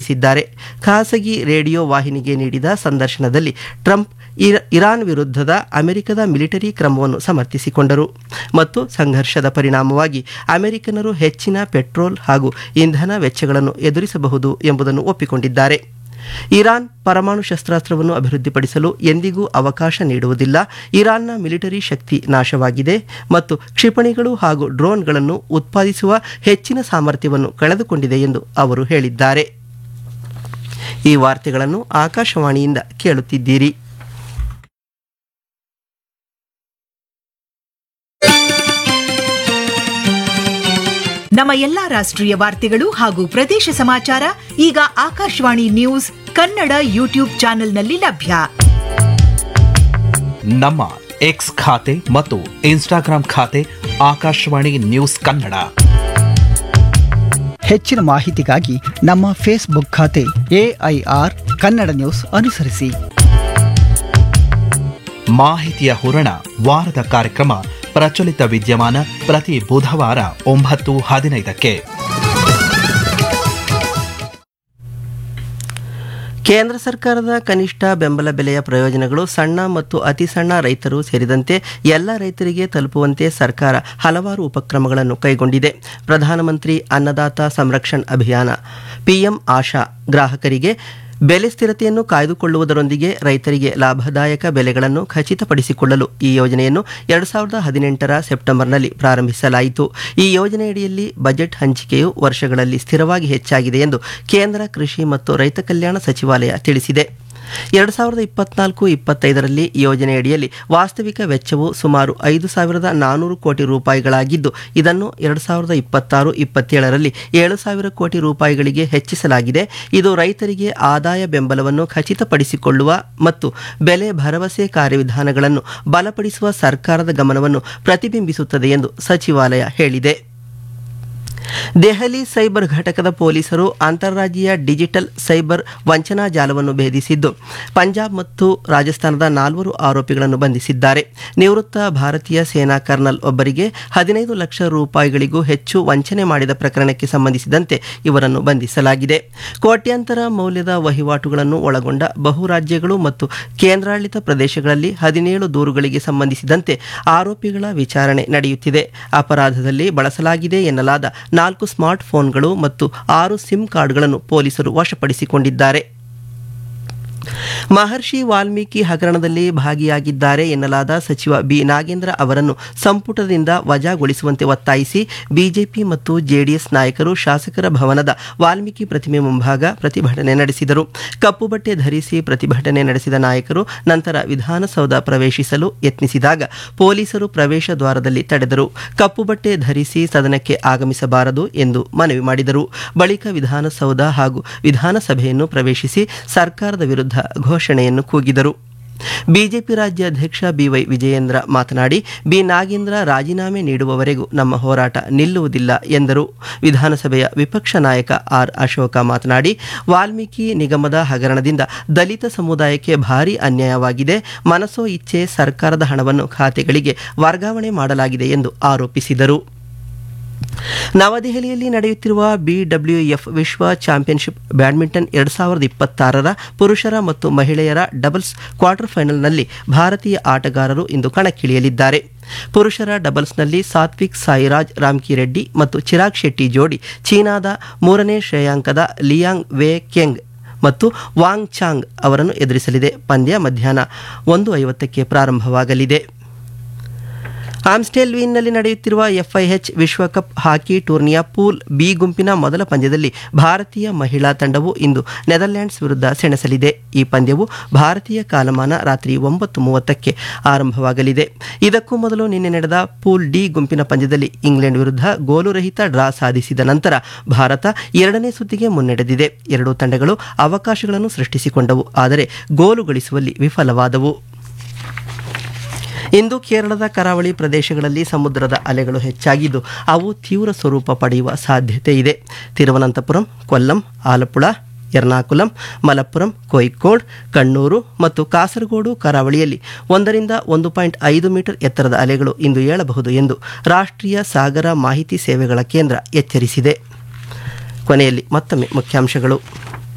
ತಿಳಿಸಿದ್ದಾರೆ ಖಾಸಗಿ ರೇಡಿಯೋ ವಾಹಿನಿಗೆ ನೀಡಿದ ಸಂದರ್ಶನದಲ್ಲಿ ಟ್ರಂಪ್ ಇರ- ಇರಾನ್ ವಿರುದ್ಧದ ಅಮೆರಿಕದ ಮಿಲಿಟರಿ ಕ್ರಮವನ್ನು ಸಮರ್ಥಿಸಿಕೊಂಡರು ಮತ್ತು ಸಂಘರ್ಷದ ಪರಿಣಾಮವಾಗಿ ಅಮೆರಿಕನರು ಹೆಚ್ಚಿನ ಪೆಟ್ರೋಲ್ ಹಾಗೂ ಇಂಧನ ವೆಚ್ಚಗಳನ್ನು ಎದುರಿಸಬಹುದು ಎಂಬುದನ್ನು ಒಪ್ಪಿಕೊಂಡಿದ್ದಾರೆ ಇರಾನ್ ಪರಮಾಣು ಶಸ್ತ್ರಾಸ್ತ್ರವನ್ನು ಅಭಿವೃದ್ಧಿಪಡಿಸಲು ಎಂದಿಗೂ ಅವಕಾಶ ನೀಡುವುದಿಲ್ಲ ಇರಾನ್ನ ಮಿಲಿಟರಿ ಶಕ್ತಿ ನಾಶವಾಗಿದೆ ಮತ್ತು ಕ್ಷಿಪಣಿಗಳು ಹಾಗೂ ಡ್ರೋನ್ಗಳನ್ನು ಉತ್ಪಾದಿಸುವ ಹೆಚ್ಚಿನ ಸಾಮರ್ಥ್ಯವನ್ನು ಕಳೆದುಕೊಂಡಿದೆ ಎಂದು ಅವರು ಹೇಳಿದ್ದಾರೆ ಈ ವಾರ್ತೆಗಳನ್ನು ಆಕಾಶವಾಣಿಯಿಂದ ಕೇಳುತ್ತಿದ್ದೀರಿ ನಮ್ಮ ಎಲ್ಲಾ ರಾಷ್ಟ್ರೀಯ ವಾರ್ತೆಗಳು ಹಾಗೂ ಪ್ರದೇಶ ಸಮಾಚಾರ ಈಗ ಆಕಾಶವಾಣಿ ನ್ಯೂಸ್ ಕನ್ನಡ ಯೂಟ್ಯೂಬ್ ಚಾನೆಲ್ನಲ್ಲಿ ಲಭ್ಯ ನಮ್ಮ ಎಕ್ಸ್ ಖಾತೆ ಮತ್ತು ಇನ್ಸ್ಟಾಗ್ರಾಂ ಖಾತೆ ಆಕಾಶವಾಣಿ ನ್ಯೂಸ್ ಕನ್ನಡ ಹೆಚ್ಚಿನ ಮಾಹಿತಿಗಾಗಿ ನಮ್ಮ ಫೇಸ್ಬುಕ್ ಖಾತೆ ಎಐಆರ್ ಕನ್ನಡ ನ್ಯೂಸ್ ಅನುಸರಿಸಿ ಮಾಹಿತಿಯ ಹೂರಣ ವಾರದ ಕಾರ್ಯಕ್ರಮ ಪ್ರಚಲಿತ ವಿದ್ಯಮಾನ ಪ್ರತಿ ಬುಧವಾರ ಒಂಬತ್ತು ಹದಿನೈದಕ್ಕೆ ಕೇಂದ್ರ ಸರ್ಕಾರದ ಕನಿಷ್ಠ ಬೆಂಬಲ ಬೆಲೆಯ ಪ್ರಯೋಜನಗಳು ಸಣ್ಣ ಮತ್ತು ಅತಿ ಸಣ್ಣ ರೈತರು ಸೇರಿದಂತೆ ಎಲ್ಲ ರೈತರಿಗೆ ತಲುಪುವಂತೆ ಸರ್ಕಾರ ಹಲವಾರು ಉಪಕ್ರಮಗಳನ್ನು ಕೈಗೊಂಡಿದೆ ಪ್ರಧಾನಮಂತ್ರಿ ಅನ್ನದಾತ ಸಂರಕ್ಷಣ್ ಅಭಿಯಾನ ಪಿಎಂ ಆಶಾ ಗ್ರಾಹಕರಿಗೆ ಬೆಲೆ ಸ್ಥಿರತೆಯನ್ನು ಕಾಯ್ದುಕೊಳ್ಳುವುದರೊಂದಿಗೆ ರೈತರಿಗೆ ಲಾಭದಾಯಕ ಬೆಲೆಗಳನ್ನು ಖಚಿತಪಡಿಸಿಕೊಳ್ಳಲು ಈ ಯೋಜನೆಯನ್ನು ಎರಡು ಸಾವಿರದ ಹದಿನೆಂಟರ ಸೆಪ್ಟೆಂಬರ್ನಲ್ಲಿ ಪ್ರಾರಂಭಿಸಲಾಯಿತು ಈ ಯೋಜನೆಯಡಿಯಲ್ಲಿ ಬಜೆಟ್ ಹಂಚಿಕೆಯು ವರ್ಷಗಳಲ್ಲಿ ಸ್ಥಿರವಾಗಿ ಹೆಚ್ಚಾಗಿದೆ ಎಂದು ಕೇಂದ್ರ ಕೃಷಿ ಮತ್ತು ರೈತ ಕಲ್ಯಾಣ ಸಚಿವಾಲಯ ತಿಳಿಸಿದೆ ಎರಡು ಸಾವಿರದ ಇಪ್ಪತ್ನಾಲ್ಕು ಇಪ್ಪತ್ತೈದರಲ್ಲಿ ಯೋಜನೆಯಡಿಯಲ್ಲಿ ವಾಸ್ತವಿಕ ವೆಚ್ಚವು ಸುಮಾರು ಐದು ಸಾವಿರದ ನಾನ್ನೂರು ಕೋಟಿ ರೂಪಾಯಿಗಳಾಗಿದ್ದು ಇದನ್ನು ಎರಡು ಸಾವಿರದ ಇಪ್ಪತ್ತಾರು ಇಪ್ಪತ್ತೇಳರಲ್ಲಿ ಏಳು ಸಾವಿರ ಕೋಟಿ ರೂಪಾಯಿಗಳಿಗೆ ಹೆಚ್ಚಿಸಲಾಗಿದೆ ಇದು ರೈತರಿಗೆ ಆದಾಯ ಬೆಂಬಲವನ್ನು ಖಚಿತಪಡಿಸಿಕೊಳ್ಳುವ ಮತ್ತು ಬೆಲೆ ಭರವಸೆ ಕಾರ್ಯವಿಧಾನಗಳನ್ನು ಬಲಪಡಿಸುವ ಸರ್ಕಾರದ ಗಮನವನ್ನು ಪ್ರತಿಬಿಂಬಿಸುತ್ತದೆ ಎಂದು ಸಚಿವಾಲಯ ಹೇಳಿದೆ ದೆಹಲಿ ಸೈಬರ್ ಘಟಕದ ಪೊಲೀಸರು ಅಂತಾರಾಜ್ಯೀಯ ಡಿಜಿಟಲ್ ಸೈಬರ್ ವಂಚನಾ ಜಾಲವನ್ನು ಭೇದಿಸಿದ್ದು ಪಂಜಾಬ್ ಮತ್ತು ರಾಜಸ್ಥಾನದ ನಾಲ್ವರು ಆರೋಪಿಗಳನ್ನು ಬಂಧಿಸಿದ್ದಾರೆ ನಿವೃತ್ತ ಭಾರತೀಯ ಸೇನಾ ಕರ್ನಲ್ ಒಬ್ಬರಿಗೆ ಹದಿನೈದು ಲಕ್ಷ ರೂಪಾಯಿಗಳಿಗೂ ಹೆಚ್ಚು ವಂಚನೆ ಮಾಡಿದ ಪ್ರಕರಣಕ್ಕೆ ಸಂಬಂಧಿಸಿದಂತೆ ಇವರನ್ನು ಬಂಧಿಸಲಾಗಿದೆ ಕೋಟ್ಯಾಂತರ ಮೌಲ್ಯದ ವಹಿವಾಟುಗಳನ್ನು ಒಳಗೊಂಡ ಬಹು ರಾಜ್ಯಗಳು ಮತ್ತು ಕೇಂದ್ರಾಡಳಿತ ಪ್ರದೇಶಗಳಲ್ಲಿ ಹದಿನೇಳು ದೂರುಗಳಿಗೆ ಸಂಬಂಧಿಸಿದಂತೆ ಆರೋಪಿಗಳ ವಿಚಾರಣೆ ನಡೆಯುತ್ತಿದೆ ಅಪರಾಧದಲ್ಲಿ ಬಳಸಲಾಗಿದೆ ಎನ್ನಲಾದ ನಾಲ್ಕು ಸ್ಮಾರ್ಟ್ ಫೋನ್ಗಳು ಮತ್ತು ಆರು ಸಿಮ್ ಕಾರ್ಡ್ಗಳನ್ನು ಪೊಲೀಸರು ವಶಪಡಿಸಿಕೊಂಡಿದ್ದಾರೆ ಮಹರ್ಷಿ ವಾಲ್ಮೀಕಿ ಹಗರಣದಲ್ಲಿ ಭಾಗಿಯಾಗಿದ್ದಾರೆ ಎನ್ನಲಾದ ಸಚಿವ ಬಿ ನಾಗೇಂದ್ರ ಅವರನ್ನು ಸಂಪುಟದಿಂದ ವಜಾಗೊಳಿಸುವಂತೆ ಒತ್ತಾಯಿಸಿ ಬಿಜೆಪಿ ಮತ್ತು ಜೆಡಿಎಸ್ ನಾಯಕರು ಶಾಸಕರ ಭವನದ ವಾಲ್ಮೀಕಿ ಪ್ರತಿಮೆ ಮುಂಭಾಗ ಪ್ರತಿಭಟನೆ ನಡೆಸಿದರು ಕಪ್ಪು ಬಟ್ಟೆ ಧರಿಸಿ ಪ್ರತಿಭಟನೆ ನಡೆಸಿದ ನಾಯಕರು ನಂತರ ವಿಧಾನಸೌಧ ಪ್ರವೇಶಿಸಲು ಯತ್ನಿಸಿದಾಗ ಪೊಲೀಸರು ಪ್ರವೇಶ ದ್ವಾರದಲ್ಲಿ ತಡೆದರು ಕಪ್ಪು ಬಟ್ಟೆ ಧರಿಸಿ ಸದನಕ್ಕೆ ಆಗಮಿಸಬಾರದು ಎಂದು ಮನವಿ ಮಾಡಿದರು ಬಳಿಕ ವಿಧಾನಸೌಧ ಹಾಗೂ ವಿಧಾನಸಭೆಯನ್ನು ಪ್ರವೇಶಿಸಿ ಸರ್ಕಾರದ ವಿರುದ್ಧ ಘೋಷಣೆಯನ್ನು ಕೂಗಿದರು ಬಿಜೆಪಿ ರಾಜ್ಯಾಧ್ಯಕ್ಷ ಬಿವೈ ವಿಜಯೇಂದ್ರ ಮಾತನಾಡಿ ಬಿ ನಾಗೇಂದ್ರ ರಾಜೀನಾಮೆ ನೀಡುವವರೆಗೂ ನಮ್ಮ ಹೋರಾಟ ನಿಲ್ಲುವುದಿಲ್ಲ ಎಂದರು ವಿಧಾನಸಭೆಯ ವಿಪಕ್ಷ ನಾಯಕ ಆರ್ ಅಶೋಕ ಮಾತನಾಡಿ ವಾಲ್ಮೀಕಿ ನಿಗಮದ ಹಗರಣದಿಂದ ದಲಿತ ಸಮುದಾಯಕ್ಕೆ ಭಾರೀ ಅನ್ಯಾಯವಾಗಿದೆ ಮನಸೋ ಇಚ್ಛೆ ಸರ್ಕಾರದ ಹಣವನ್ನು ಖಾತೆಗಳಿಗೆ ವರ್ಗಾವಣೆ ಮಾಡಲಾಗಿದೆ ಎಂದು ಆರೋಪಿಸಿದರು ನವದೆಹಲಿಯಲ್ಲಿ ನಡೆಯುತ್ತಿರುವ ಬಿಡಬ್ಲ್ಯೂಎಫ್ ವಿಶ್ವ ಚಾಂಪಿಯನ್ಶಿಪ್ ಬ್ಯಾಡ್ಮಿಂಟನ್ ಎರಡು ಸಾವಿರದ ಇಪ್ಪತ್ತಾರರ ಪುರುಷರ ಮತ್ತು ಮಹಿಳೆಯರ ಡಬಲ್ಸ್ ಕ್ವಾರ್ಟರ್ ಫೈನಲ್ನಲ್ಲಿ ಭಾರತೀಯ ಆಟಗಾರರು ಇಂದು ಕಣಕ್ಕಿಳಿಯಲಿದ್ದಾರೆ ಪುರುಷರ ಡಬಲ್ಸ್ನಲ್ಲಿ ಸಾತ್ವಿಕ್ ಸಾಯಿರಾಜ್ ರಾಮ್ಕಿರೆಡ್ಡಿ ಮತ್ತು ಚಿರಾಗ್ ಶೆಟ್ಟಿ ಜೋಡಿ ಚೀನಾದ ಮೂರನೇ ಶ್ರೇಯಾಂಕದ ಲಿಯಾಂಗ್ ವೇ ಕೆಂಗ್ ಮತ್ತು ವಾಂಗ್ ಚಾಂಗ್ ಅವರನ್ನು ಎದುರಿಸಲಿದೆ ಪಂದ್ಯ ಮಧ್ಯಾಹ್ನ ಒಂದು ಐವತ್ತಕ್ಕೆ ಪ್ರಾರಂಭವಾಗಲಿದೆ ಆಮ್ಸ್ಟೆಲ್ವೀನ್ನಲ್ಲಿ ನಡೆಯುತ್ತಿರುವ ಎಫ್ಐಎಚ್ ವಿಶ್ವಕಪ್ ಹಾಕಿ ಟೂರ್ನಿಯ ಪೂಲ್ ಬಿ ಗುಂಪಿನ ಮೊದಲ ಪಂದ್ಯದಲ್ಲಿ ಭಾರತೀಯ ಮಹಿಳಾ ತಂಡವು ಇಂದು ನೆದರ್ಲ್ಯಾಂಡ್ಸ್ ವಿರುದ್ಧ ಸೆಣಸಲಿದೆ ಈ ಪಂದ್ಯವು ಭಾರತೀಯ ಕಾಲಮಾನ ರಾತ್ರಿ ಒಂಬತ್ತು ಮೂವತ್ತಕ್ಕೆ ಆರಂಭವಾಗಲಿದೆ ಇದಕ್ಕೂ ಮೊದಲು ನಿನ್ನೆ ನಡೆದ ಪೂಲ್ ಡಿ ಗುಂಪಿನ ಪಂದ್ಯದಲ್ಲಿ ಇಂಗ್ಲೆಂಡ್ ವಿರುದ್ಧ ಗೋಲುರಹಿತ ಡ್ರಾ ಸಾಧಿಸಿದ ನಂತರ ಭಾರತ ಎರಡನೇ ಸುತ್ತಿಗೆ ಮುನ್ನಡೆದಿದೆ ಎರಡೂ ತಂಡಗಳು ಅವಕಾಶಗಳನ್ನು ಸೃಷ್ಟಿಸಿಕೊಂಡವು ಆದರೆ ಗೋಲು ಗಳಿಸುವಲ್ಲಿ ವಿಫಲವಾದವು ಇಂದು ಕೇರಳದ ಕರಾವಳಿ ಪ್ರದೇಶಗಳಲ್ಲಿ ಸಮುದ್ರದ ಅಲೆಗಳು ಹೆಚ್ಚಾಗಿದ್ದು ಅವು ತೀವ್ರ ಸ್ವರೂಪ ಪಡೆಯುವ ಸಾಧ್ಯತೆ ಇದೆ ತಿರುವನಂತಪುರಂ ಕೊಲ್ಲಂ ಆಲಪ್ಪುಳ ಎರ್ನಾಕುಲಂ ಮಲಪ್ಪುರಂ ಕೋಯಿಕ್ಕೋಡ್ ಕಣ್ಣೂರು ಮತ್ತು ಕಾಸರಗೋಡು ಕರಾವಳಿಯಲ್ಲಿ ಒಂದರಿಂದ ಒಂದು ಪಾಯಿಂಟ್ ಐದು ಮೀಟರ್ ಎತ್ತರದ ಅಲೆಗಳು ಇಂದು ಏಳಬಹುದು ಎಂದು ರಾಷ್ಟ್ರೀಯ ಸಾಗರ ಮಾಹಿತಿ ಸೇವೆಗಳ ಕೇಂದ್ರ ಎಚ್ಚರಿಸಿದೆ ಕೊನೆಯಲ್ಲಿ ಮತ್ತೊಮ್ಮೆ ಮುಖ್ಯಾಂಶಗಳು